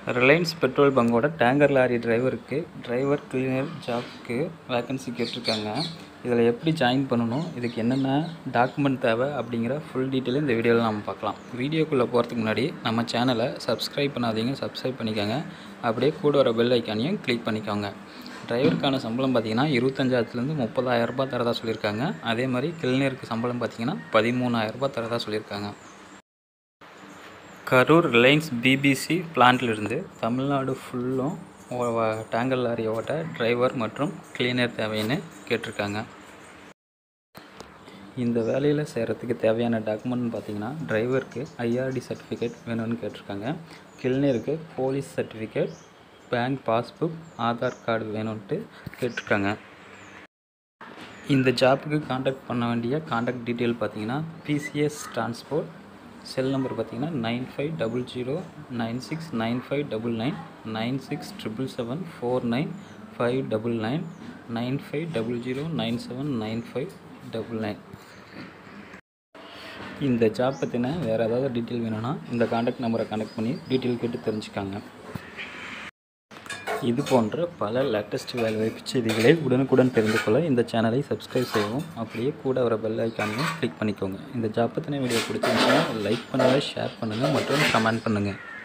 Reliance petrol பங்கோட tanker lorry டிரைவருக்கு driver cleaner ஜாப்க்கு வேக்கன்சி கேட்டிருக்காங்க இதில் எப்படி ஜாயின் பண்ணணும் இதுக்கு என்னென்ன டாக்குமெண்ட் தேவை அப்படிங்கிற ஃபுல் டீட்டெயிலும் இந்த வீடியோவில் நம்ம பார்க்கலாம் வீடியோக்குள்ளே போகிறதுக்கு முன்னாடி நம்ம சேனலை சப்ஸ்கிரைப் பண்ணாதீங்க சப்ஸ்கிரைப் பண்ணிக்கோங்க அப்படியே கூட வர பெல் ஐக்கானையும் கிளிக் பண்ணிக்கோங்க டிரைவருக்கான சம்பளம் பார்த்தீங்கன்னா இருபத்தஞ்சாயிரத்துலேருந்து முப்பதாயிரம் ரூபாய் தரதா சொல்லியிருக்காங்க அதே மாதிரி கிளீனருக்கு சம்பளம் பார்த்தீங்கன்னா பதிமூணாயிரம் ரூபாய் தரதா சொல்லியிருக்காங்க கரூர் ரிலையன்ஸ் பிபிசி பிளான்ட்லேருந்து தமிழ்நாடு ஃபுல்லும் டேங்கர் லாரி ஓட்ட டிரைவர் மற்றும் கிளீனர் தேவைன்னு கேட்டிருக்காங்க இந்த வேலையில் செய்கிறதுக்கு தேவையான டாக்குமெண்ட் பார்த்தீங்கன்னா டிரைவருக்கு ஐஆர்டி சர்டிஃபிகேட் வேணும்னு கேட்டிருக்காங்க கிளீனருக்கு police certificate bank passbook Aadhaar card வேணும்ன்ட்டு கேட்டிருக்காங்க இந்த ஜாப்புக்கு காண்டாக்ட் பண்ண வேண்டிய காண்டாக்ட் டீட்டெயில் பார்த்தீங்கன்னா பிசிஎஸ் டிரான்ஸ்போர்ட் செல் நம்பர் பார்த்தீங்கன்னா nine five double zero nine six nine five double nine nine six triple seven four nine five double nine nine five double zero nine seven nine five double nine இந்த job பற்றின வேறு ஏதாவது detail வேணும்னா இந்த contact நம்பரை connect பண்ணி detail கேட்டு தெரிஞ்சுக்காங்க இது போன்ற பல லேட்டஸ்ட் வேலைவாய்ப்பு செய்திகளை உடனுக்குடன் தெரிந்து கொள்ள இந்த சேனலை சப்ஸ்கிரைப் செய்யவும் அப்படியே கூட வர பெல் ஐக்கானையும் கிளிக் பண்ணிக்கோங்க இந்த ஜாப் பற்றின வீடியோ பிடிச்சிருந்துச்சுன்னா லைக் பண்ணுங்கள் ஷேர் பண்ணுங்கள் மற்றும் கமெண்ட் பண்ணுங்கள்